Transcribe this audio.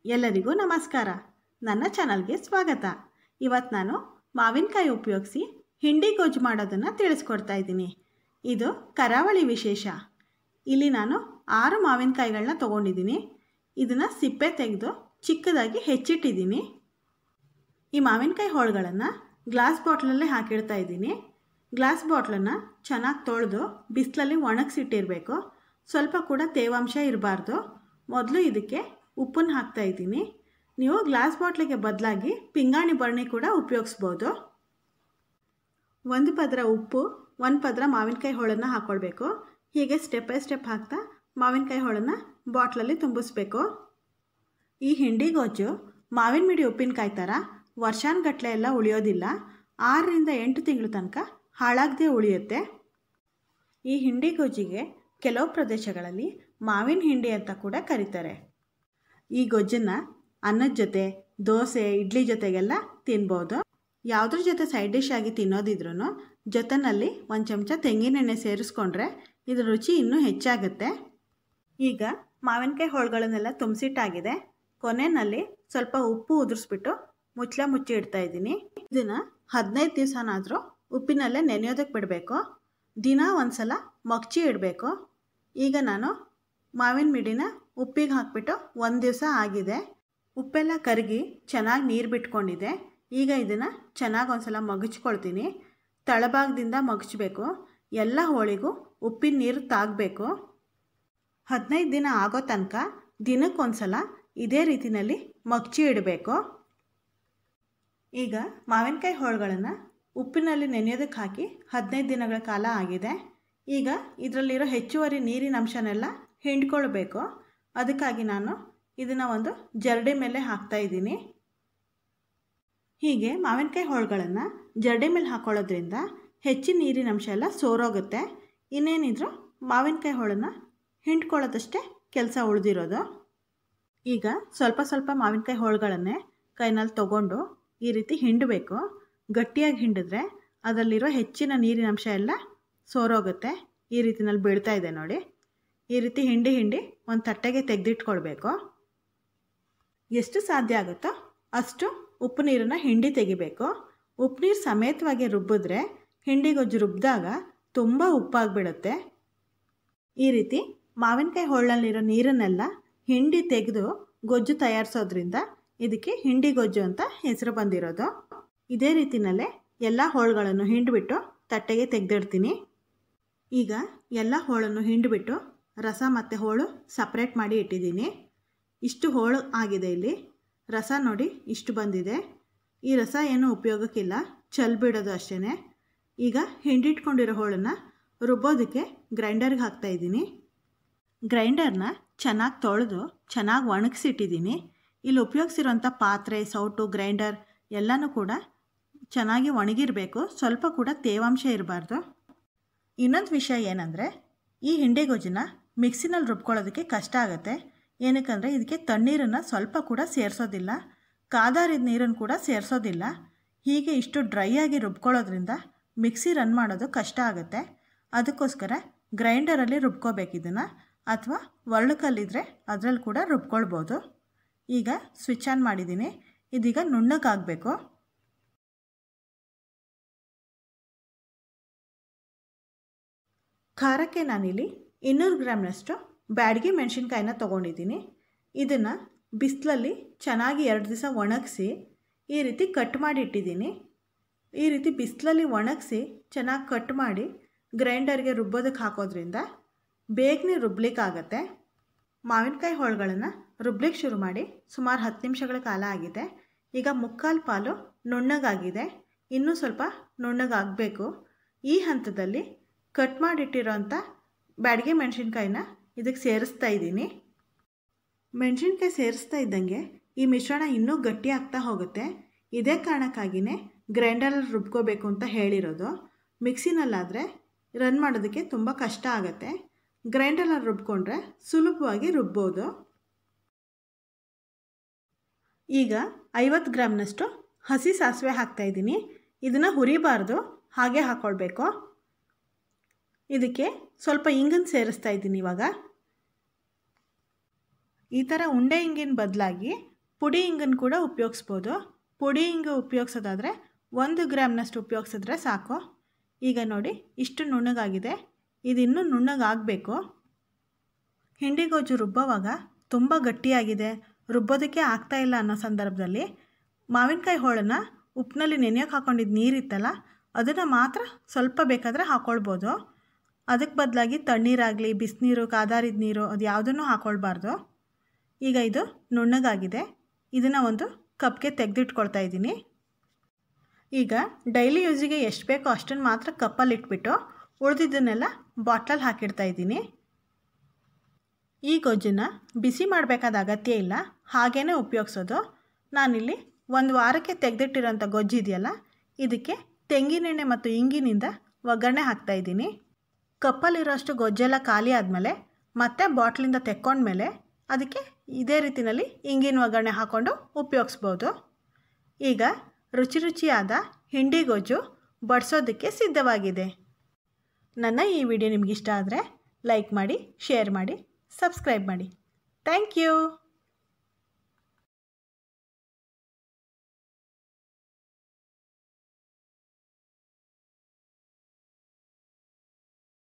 ಎಲ್ಲರಿಗೂ ನಮಸ್ಕಾರ ನನ್ನ ಚಾನಲ್ಗೆ ಸ್ವಾಗತ ಇವತ್ತು ನಾನು ಮಾವಿನಕಾಯಿ ಉಪಯೋಗಿಸಿ ಹಿಂಡಿ ಗೊಜ್ಜು ಮಾಡೋದನ್ನು ತಿಳಿಸ್ಕೊಡ್ತಾ ಇದ್ದೀನಿ ಇದು ಕರಾವಳಿ ವಿಶೇಷ ಇಲ್ಲಿ ನಾನು ಆರು ಮಾವಿನಕಾಯಿಗಳನ್ನ ತೊಗೊಂಡಿದ್ದೀನಿ ಇದನ್ನು ಸಿಪ್ಪೆ ತೆಗೆದು ಚಿಕ್ಕದಾಗಿ ಹೆಚ್ಚಿಟ್ಟಿದ್ದೀನಿ ಈ ಮಾವಿನಕಾಯಿ ಹೋಳುಗಳನ್ನು ಗ್ಲಾಸ್ ಬಾಟ್ಲಲ್ಲೇ ಹಾಕಿಡ್ತಾ ಇದ್ದೀನಿ ಗ್ಲಾಸ್ ಬಾಟ್ಲನ್ನು ಚೆನ್ನಾಗಿ ತೊಳೆದು ಬಿಸಿಲಲ್ಲಿ ಒಣಗಿಸಿಟ್ಟಿರಬೇಕು ಸ್ವಲ್ಪ ಕೂಡ ತೇವಾಂಶ ಇರಬಾರ್ದು ಮೊದಲು ಇದಕ್ಕೆ ಉಪ್ಪನ್ನು ಹಾಕ್ತಾ ಇದ್ದೀನಿ ನೀವು ಗ್ಲಾಸ್ ಬಾಟ್ಲಿಗೆ ಬದಲಾಗಿ ಪಿಂಗಾಣಿ ಬರಣಿ ಕೂಡ ಉಪಯೋಗಿಸ್ಬೋದು ಒಂದು ಪದರ ಉಪ್ಪು ಒಂದು ಪದರ ಮಾವಿನಕಾಯಿ ಹೋಳನ್ನು ಹಾಕ್ಕೊಳ್ಬೇಕು ಹೀಗೆ ಸ್ಟೆಪ್ ಬೈ ಸ್ಟೆಪ್ ಹಾಕ್ತಾ ಮಾವಿನಕಾಯಿ ಹೋಳನ್ನು ಬಾಟ್ಲಲ್ಲಿ ತುಂಬಿಸ್ಬೇಕು ಈ ಹಿಂಡಿ ಗೊಜ್ಜು ಮಾವಿನ ಮಿಡಿ ಉಪ್ಪಿನಕಾಯಿ ಥರ ವರ್ಷಾನುಗಟ್ಲೆ ಎಲ್ಲ ಉಳಿಯೋದಿಲ್ಲ ಆರರಿಂದ ಎಂಟು ತಿಂಗಳ ತನಕ ಹಾಳಾಗದೆ ಉಳಿಯುತ್ತೆ ಈ ಹಿಂಡಿ ಗೊಜ್ಜಿಗೆ ಕೆಲವು ಪ್ರದೇಶಗಳಲ್ಲಿ ಮಾವಿನ ಹಿಂಡಿ ಅಂತ ಕೂಡ ಕರೀತಾರೆ ಈ ಗೊಜ್ಜನ್ನು ಅನ್ನದ ಜೊತೆ ದೋಸೆ ಇಡ್ಲಿ ಜೊತೆಗೆಲ್ಲ ತಿನ್ಬೋದು ಯಾವುದ್ರ ಜೊತೆ ಸೈಡ್ ಡಿಶ್ ಆಗಿ ತಿನ್ನೋದಿದ್ರೂ ಜೊತೆಯಲ್ಲಿ ಒಂದು ಚಮಚ ತೆಂಗಿನೆಣ್ಣೆ ಸೇರಿಸ್ಕೊಂಡ್ರೆ ಇದ್ರ ರುಚಿ ಇನ್ನೂ ಹೆಚ್ಚಾಗುತ್ತೆ ಈಗ ಮಾವಿನಕಾಯಿ ಹೋಳುಗಳನ್ನೆಲ್ಲ ತುಂಬಿಸಿಟ್ಟಾಗಿದೆ ಕೊನೆಯಲ್ಲಿ ಸ್ವಲ್ಪ ಉಪ್ಪು ಉದುರಿಸ್ಬಿಟ್ಟು ಮುಚ್ಚಳ ಮುಚ್ಚಿ ಇಡ್ತಾ ಇದ್ದೀನಿ ಇದನ್ನು ಹದಿನೈದು ದಿವಸನಾದರೂ ಉಪ್ಪಿನಲ್ಲೇ ನೆನೆಯೋದಕ್ಕೆ ಬಿಡಬೇಕು ದಿನ ಒಂದು ಸಲ ಮಗ್ಚಿ ಇಡಬೇಕು ಈಗ ನಾನು ಮಾವಿನ ಮಿಡಿನ ಉಪ್ಪಿಗೆ ಹಾಕ್ಬಿಟ್ಟು ಒಂದು ದಿವಸ ಆಗಿದೆ ಉಪ್ಪೆಲ್ಲ ಕರಗಿ ಚೆನ್ನಾಗಿ ನೀರು ಬಿಟ್ಕೊಂಡಿದೆ ಈಗ ಇದನ್ನು ಚೆನ್ನಾಗಿ ಒಂದು ಸಲ ಮಗಚ್ಕೊಳ್ತೀನಿ ತಳಭಾಗದಿಂದ ಮಗಚಬೇಕು ಎಲ್ಲ ಹೋಳಿಗೂ ಉಪ್ಪಿನ ನೀರು ತಾಗಬೇಕು ಹದಿನೈದು ದಿನ ಆಗೋ ತನಕ ದಿನಕ್ಕೊಂದು ಸಲ ಇದೇ ರೀತಿಯಲ್ಲಿ ಮಗ್ಚಿ ಇಡಬೇಕು ಈಗ ಮಾವಿನಕಾಯಿ ಹೋಳುಗಳನ್ನು ಉಪ್ಪಿನಲ್ಲಿ ನೆನೆಯೋದಕ್ಕೆ ಹಾಕಿ ಹದಿನೈದು ದಿನಗಳ ಕಾಲ ಆಗಿದೆ ಈಗ ಇದರಲ್ಲಿರೋ ಹೆಚ್ಚುವರಿ ನೀರಿನ ಅಂಶನೆಲ್ಲ ಹಿಂಡ್ಕೊಳ್ಬೇಕು ಅದಕ್ಕಾಗಿ ನಾನು ಇದನ್ನು ಒಂದು ಜರಡಿ ಮೇಲೆ ಹಾಕ್ತಾ ಇದ್ದೀನಿ ಹೀಗೆ ಮಾವಿನಕಾಯಿ ಹೋಳುಗಳನ್ನು ಜರಡಿ ಮೇಲೆ ಹಾಕ್ಕೊಳ್ಳೋದ್ರಿಂದ ಹೆಚ್ಚಿನ ನೀರಿನ ಅಂಶ ಎಲ್ಲ ಸೋರೋಗುತ್ತೆ ಇನ್ನೇನಿದ್ರು ಮಾವಿನಕಾಯಿ ಹೋಳನ್ನು ಹಿಂಡ್ಕೊಳ್ಳೋದಷ್ಟೇ ಕೆಲಸ ಉಳಿದಿರೋದು ಈಗ ಸ್ವಲ್ಪ ಸ್ವಲ್ಪ ಮಾವಿನಕಾಯಿ ಹೋಳುಗಳನ್ನೇ ಕೈನಲ್ಲಿ ತಗೊಂಡು ಈ ರೀತಿ ಹಿಂಡಬೇಕು ಗಟ್ಟಿಯಾಗಿ ಹಿಂಡಿದ್ರೆ ಅದರಲ್ಲಿರೋ ಹೆಚ್ಚಿನ ನೀರಿನ ಅಂಶ ಎಲ್ಲ ಸೋರೋಗುತ್ತೆ ಈ ರೀತಿನಲ್ಲಿ ಬೀಳ್ತಾ ಇದೆ ನೋಡಿ ಈ ರೀತಿ ಹಿಂಡಿ ಹಿಂಡಿ ಒಂದು ತಟ್ಟೆಗೆ ತೆಗೆದಿಟ್ಕೊಳ್ಬೇಕು ಎಷ್ಟು ಸಾಧ್ಯ ಆಗುತ್ತೋ ಅಷ್ಟು ಉಪ್ಪು ನೀರನ್ನು ಹಿಂಡಿ ತೆಗಿಬೇಕು ಉಪ್ಪು ನೀರು ಸಮೇತವಾಗಿ ರುಬ್ಬಿದ್ರೆ ಹಿಂಡಿ ಗೊಜ್ಜು ರುಬ್ಬಿದಾಗ ತುಂಬ ಉಪ್ಪಾಗಿಬಿಡುತ್ತೆ ಈ ರೀತಿ ಮಾವಿನಕಾಯಿ ಹೋಳಲ್ಲಿರೋ ನೀರನ್ನೆಲ್ಲ ಹಿಂಡಿ ತೆಗೆದು ಗೊಜ್ಜು ತಯಾರಿಸೋದ್ರಿಂದ ಇದಕ್ಕೆ ಹಿಂಡಿ ಗೊಜ್ಜು ಅಂತ ಹೆಸರು ಬಂದಿರೋದು ಇದೇ ರೀತಿಯಲ್ಲೇ ಎಲ್ಲ ಹೋಳುಗಳನ್ನು ಹಿಂಡಿಬಿಟ್ಟು ತಟ್ಟೆಗೆ ತೆಗೆದಿಡ್ತೀನಿ ಈಗ ಎಲ್ಲ ಹೋಳನ್ನು ಹಿಂಡಿಬಿಟ್ಟು ರಸ ಮತ್ತು ಹೋಳು ಸಪ್ರೇಟ್ ಮಾಡಿ ಇಟ್ಟಿದ್ದೀನಿ ಇಷ್ಟು ಹೋಳು ಆಗಿದೆ ಇಲ್ಲಿ ರಸ ನೋಡಿ ಇಷ್ಟು ಬಂದಿದೆ ಈ ರಸ ಏನೂ ಉಪಯೋಗಕ್ಕಿಲ್ಲ ಚಲ್ ಬಿಡೋದು ಅಷ್ಟೇ ಈಗ ಹಿಂಡಿಟ್ಕೊಂಡಿರೋ ಹೋಳನ್ನು ರುಬ್ಬೋದಕ್ಕೆ ಗ್ರೈಂಡರ್ಗೆ ಹಾಕ್ತಾಯಿದ್ದೀನಿ ಗ್ರೈಂಡರ್ನ ಚೆನ್ನಾಗಿ ತೊಳೆದು ಚೆನ್ನಾಗಿ ಒಣಗಿಸಿಟ್ಟಿದ್ದೀನಿ ಇಲ್ಲಿ ಉಪಯೋಗಿಸಿರೋಂಥ ಪಾತ್ರೆ ಸೌಟು ಗ್ರೈಂಡರ್ ಎಲ್ಲನೂ ಕೂಡ ಚೆನ್ನಾಗಿ ಒಣಗಿರಬೇಕು ಸ್ವಲ್ಪ ಕೂಡ ತೇವಾಂಶ ಇರಬಾರ್ದು ಇನ್ನೊಂದು ವಿಷಯ ಏನಂದರೆ ಈ ಹಿಂಡಿ ಗೊಜ್ಜನ್ನ ಮಿಕ್ಸಿನಲ್ಲಿ ರುಬ್ಕೊಳ್ಳೋದಕ್ಕೆ ಕಷ್ಟ ಆಗುತ್ತೆ ಏನಕ್ಕಂದರೆ ಇದಕ್ಕೆ ತಣ್ಣೀರನ್ನು ಸ್ವಲ್ಪ ಕೂಡ ಸೇರಿಸೋದಿಲ್ಲ ಕಾದಾರಿದ ನೀರನ್ನು ಕೂಡ ಸೇರಿಸೋದಿಲ್ಲ ಹೀಗೆ ಇಷ್ಟು ಡ್ರೈ ಆಗಿ ರುಬ್ಕೊಳ್ಳೋದ್ರಿಂದ ಮಿಕ್ಸಿ ರನ್ ಮಾಡೋದು ಕಷ್ಟ ಆಗುತ್ತೆ ಅದಕ್ಕೋಸ್ಕರ ಗ್ರೈಂಡರಲ್ಲಿ ರುಬ್ಕೋಬೇಕು ಇದನ್ನು ಅಥವಾ ಒರಳುಕಲ್ಲಿದ್ದರೆ ಅದರಲ್ಲಿ ಕೂಡ ರುಬ್ಕೊಳ್ಬೋದು ಈಗ ಸ್ವಿಚ್ ಆನ್ ಮಾಡಿದ್ದೀನಿ ಇದೀಗ ನುಣ್ಣಗಾಗಬೇಕು ಖಾರಕ್ಕೆ ನಾನಿಲ್ಲಿ ಇನ್ನೂರು ಗ್ರಾಮ್ನಷ್ಟು ಬ್ಯಾಡಗಿ ಮೆಣಸಿನ್ಕಾಯಿನ ತೊಗೊಂಡಿದ್ದೀನಿ ಇದನ್ನು ಬಿಸಿಲಲ್ಲಿ ಚೆನ್ನಾಗಿ ಎರಡು ದಿವಸ ಒಣಗಿಸಿ ಈ ರೀತಿ ಕಟ್ ಮಾಡಿ ಇಟ್ಟಿದ್ದೀನಿ ಈ ರೀತಿ ಬಿಸಿಲಲ್ಲಿ ಒಣಗಿಸಿ ಚೆನ್ನಾಗಿ ಕಟ್ ಮಾಡಿ ಗ್ರೈಂಡರ್ಗೆ ರುಬ್ಬೋದಕ್ಕೆ ಹಾಕೋದ್ರಿಂದ ಬೇಗನೆ ರುಬ್ಲಿಕ್ಕಾಗತ್ತೆ ಮಾವಿನಕಾಯಿ ಹೋಳುಗಳನ್ನು ರುಬ್ಲಿಕ್ಕೆ ಶುರು ಮಾಡಿ ಸುಮಾರು ಹತ್ತು ನಿಮಿಷಗಳ ಕಾಲ ಆಗಿದೆ ಈಗ ಮುಕ್ಕಾಲು ಪಾಲು ನುಣ್ಣಗಾಗಿದೆ ಇನ್ನೂ ಸ್ವಲ್ಪ ನುಣ್ಣಗಾಗಬೇಕು ಈ ಹಂತದಲ್ಲಿ ಕಟ್ ಮಾಡಿಟ್ಟಿರೋಂಥ ಬ್ಯಾಡಗೆ ಮೆಣಸಿನ್ಕಾಯಿನ ಇದಕ್ಕೆ ಸೇರಿಸ್ತಾ ಇದ್ದೀನಿ ಮೆಣಸಿನ್ಕಾಯಿ ಸೇರಿಸ್ತಾ ಇದ್ದಂಗೆ ಈ ಮಿಶ್ರಣ ಇನ್ನೂ ಗಟ್ಟಿ ಆಗ್ತಾ ಹೋಗುತ್ತೆ ಇದೇ ಕಾರಣಕ್ಕಾಗಿಯೇ ಗ್ರೈಂಡರಲ್ಲಿ ರುಬ್ಕೋಬೇಕು ಅಂತ ಹೇಳಿರೋದು ಮಿಕ್ಸಿನಲ್ಲಾದರೆ ರನ್ ಮಾಡೋದಕ್ಕೆ ತುಂಬ ಕಷ್ಟ ಆಗುತ್ತೆ ಗ್ರೈಂಡರಲ್ಲಿ ರುಬ್ಕೊಂಡ್ರೆ ಸುಲಭವಾಗಿ ರುಬ್ಬೋದು ಈಗ ಐವತ್ತು ಗ್ರಾಮ್ನಷ್ಟು ಹಸಿ ಸಾಸಿವೆ ಹಾಕ್ತಾಯಿದ್ದೀನಿ ಇದನ್ನು ಹುರಿಬಾರ್ದು ಹಾಗೆ ಹಾಕ್ಕೊಳ್ಬೇಕು ಇದಕ್ಕೆ ಸ್ವಲ್ಪ ಇಂಗನ್ನು ಸೇರಿಸ್ತಾ ಇದ್ದೀನಿ ಇವಾಗ ಈ ಥರ ಉಂಡೆ ಹಿಂಗಿನ ಬದಲಾಗಿ ಪುಡಿ ಹಿಂಗನ್ನು ಕೂಡ ಉಪಯೋಗಿಸ್ಬೋದು ಪುಡಿ ಹಿಂಗು ಉಪಯೋಗಿಸೋದಾದರೆ ಒಂದು ಗ್ರಾಮ್ನಷ್ಟು ಉಪಯೋಗಿಸಿದ್ರೆ ಸಾಕು ಈಗ ನೋಡಿ ಇಷ್ಟು ನುಣ್ಣಗಾಗಿದೆ ಇದು ಇನ್ನೂ ನುಣ್ಣಗಾಗಬೇಕು ಹಿಂಡಿಗೋಜು ರುಬ್ಬೋವಾಗ ತುಂಬ ಗಟ್ಟಿಯಾಗಿದೆ ರುಬ್ಬೋದಕ್ಕೆ ಆಗ್ತಾ ಇಲ್ಲ ಅನ್ನೋ ಸಂದರ್ಭದಲ್ಲಿ ಮಾವಿನಕಾಯಿ ಹೋಳನ್ನು ಉಪ್ಪಿನಲ್ಲಿ ನೆನೆಯೋಕೆ ಹಾಕೊಂಡಿದ್ದು ನೀರಿತ್ತಲ್ಲ ಅದನ್ನು ಮಾತ್ರ ಸ್ವಲ್ಪ ಬೇಕಾದರೆ ಹಾಕ್ಕೊಳ್ಬೋದು ಅದಕ್ಕೆ ಬದಲಾಗಿ ತಣ್ಣೀರಾಗಲಿ ಬಿಸಿನೀರು ಕಾದಾರಿದ ನೀರು ಅದು ಯಾವುದನ್ನು ಹಾಕ್ಕೊಳ್ಬಾರ್ದು ಈಗ ಇದು ನುಣ್ಣಗಾಗಿದೆ ಇದನ್ನು ಒಂದು ಕಪ್ಗೆ ತೆಗೆದಿಟ್ಕೊಳ್ತಾ ಇದ್ದೀನಿ ಈಗ ಡೈಲಿ ಯೂಸಿಗೆ ಎಷ್ಟು ಬೇಕೋ ಅಷ್ಟನ್ನು ಮಾತ್ರ ಕಪ್ಪಲ್ಲಿ ಇಟ್ಬಿಟ್ಟು ಉಳಿದಿದ್ದನ್ನೆಲ್ಲ ಬಾಟ್ಲಲ್ಲಿ ಹಾಕಿಡ್ತಾ ಇದ್ದೀನಿ ಈ ಗೊಜ್ಜನ್ನು ಬಿಸಿ ಮಾಡಬೇಕಾದ ಅಗತ್ಯ ಇಲ್ಲ ಹಾಗೇ ಉಪಯೋಗಿಸೋದು ನಾನಿಲ್ಲಿ ಒಂದು ವಾರಕ್ಕೆ ತೆಗೆದಿಟ್ಟಿರೋಂಥ ಗೊಜ್ಜು ಇದೆಯಲ್ಲ ಇದಕ್ಕೆ ತೆಂಗಿನೆಣ್ಣೆ ಮತ್ತು ಇಂಗಿನಿಂದ ಒಗ್ಗರಣೆ ಹಾಕ್ತಾಯಿದ್ದೀನಿ ಕಪ್ಪಲ್ಲಿರೋಷ್ಟು ಗೊಜ್ಜೆಲ್ಲ ಖಾಲಿ ಆದಮೇಲೆ ಮತ್ತೆ ಬಾಟ್ಲಿಂದ ತೆಕ್ಕೊಂಡ್ಮೇಲೆ ಅದಕ್ಕೆ ಇದೇ ರೀತಿಯಲ್ಲಿ ಇಂಗಿನ ಒಗ್ಗರಣೆ ಹಾಕ್ಕೊಂಡು ಉಪಯೋಗಿಸ್ಬೋದು ಈಗ ರುಚಿ ರುಚಿಯಾದ ಹಿಂಡಿ ಗೊಜ್ಜು ಬಡಿಸೋದಕ್ಕೆ ಸಿದ್ಧವಾಗಿದೆ ನನ್ನ ಈ ವಿಡಿಯೋ ನಿಮಗಿಷ್ಟ ಆದರೆ ಲೈಕ್ ಮಾಡಿ ಶೇರ್ ಮಾಡಿ ಸಬ್ಸ್ಕ್ರೈಬ್ ಮಾಡಿ ಥ್ಯಾಂಕ್ ಯು